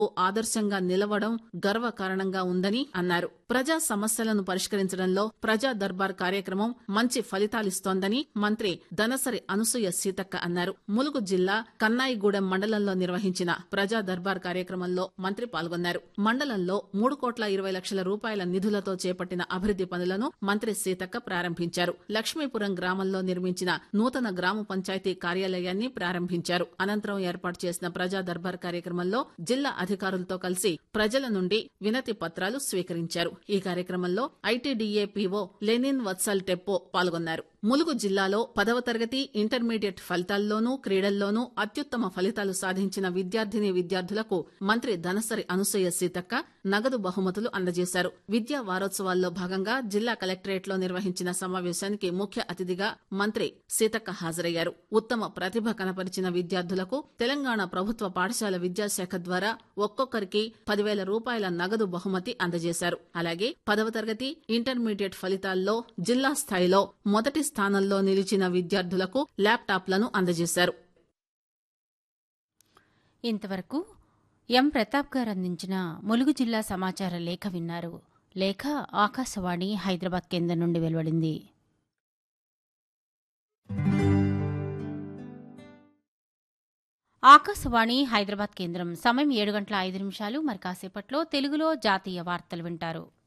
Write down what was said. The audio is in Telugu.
ఆదర్శంగా నిలవడం గర్వకారణంగా ఉందని అన్నారు ప్రజా సమస్యలను పరిష్కరించడంలో ప్రజా దర్బార్ కార్యక్రమం మంచి ఫలితాలిస్తోందని మంత్రి దనసరి అనసూయ సీతక్క అన్నారు ములుగు జిల్లా కన్నాయిగూడెం మండలంలో నిర్వహించిన ప్రజా దర్బార్ కార్యక్రమంలో మంత్రి పాల్గొన్నారు మండలంలో మూడు కోట్ల ఇరవై లక్షల రూపాయల నిధులతో చేపట్టిన అభివృద్ది పనులను మంత్రి సీతక్క ప్రారంభించారు లక్ష్మీపురం గ్రామంలో నిర్మించిన నూతన గ్రామ పంచాయతీ కార్యాలయాన్ని ప్రారంభించారు అనంతరం ఏర్పాటు చేసిన ప్రజా దర్బార్ కార్యక్రమంలో జిల్లా అధికారులతో కలిసి ప్రజల నుండి వినతి పత్రాలు స్వీకరించారు ఈ కార్యక్రమంలో ఐటీడీఏ పీఓ లెనిన్ వత్సల్ టెప్పో పాల్గొన్నారు ములుగు జిల్లాలో పదవ తరగతి ఇంటర్మీడియట్ ఫలితాల్లోనూ క్రీడల్లోనూ అత్యుత్తమ ఫలితాలు సాధించిన విద్యార్థిని విద్యార్థులకు మంత్రి ధనసరి అనసూయ సీతక్క నగదు బహుమతులు అందజేశారు విద్యా వారోత్సవాల్లో భాగంగా జిల్లా కలెక్టరేట్ లో నిర్వహించిన సమావేశానికి ముఖ్య అతిథిగా మంత్రి సీతక్క హాజరయ్యారు ఉత్తమ ప్రతిభ కనపరిచిన విద్యార్థులకు తెలంగాణ ప్రభుత్వ పాఠశాల విద్యాశాఖ ద్వారా ఒక్కొక్కరికి పదివేల రూపాయల నగదు బహుమతి అందజేశారు అలాగే పదవ తరగతి ఇంటర్మీడియట్ ఫలితాల్లో జిల్లా స్థాయిలో మొదటి స్థానంలో నిలిచిన విద్యార్థులకు ల్యాప్టాప్లను అందజేశారు ఇంతవరకు ఎం ప్రతాప్ గారు అందించిన ములుగు జిల్లా సమాచార లేఖ విన్నారు లేఖ ఆకాశవాణి హైదరాబాద్ కేంద్రం నుండి వెలువడింది ఆకాశవాణి హైదరాబాద్ కేంద్రం సమయం ఏడు గంటల ఐదు నిమిషాలు మరి కాసేపట్లో తెలుగులో జాతీయ వార్తలు వింటారు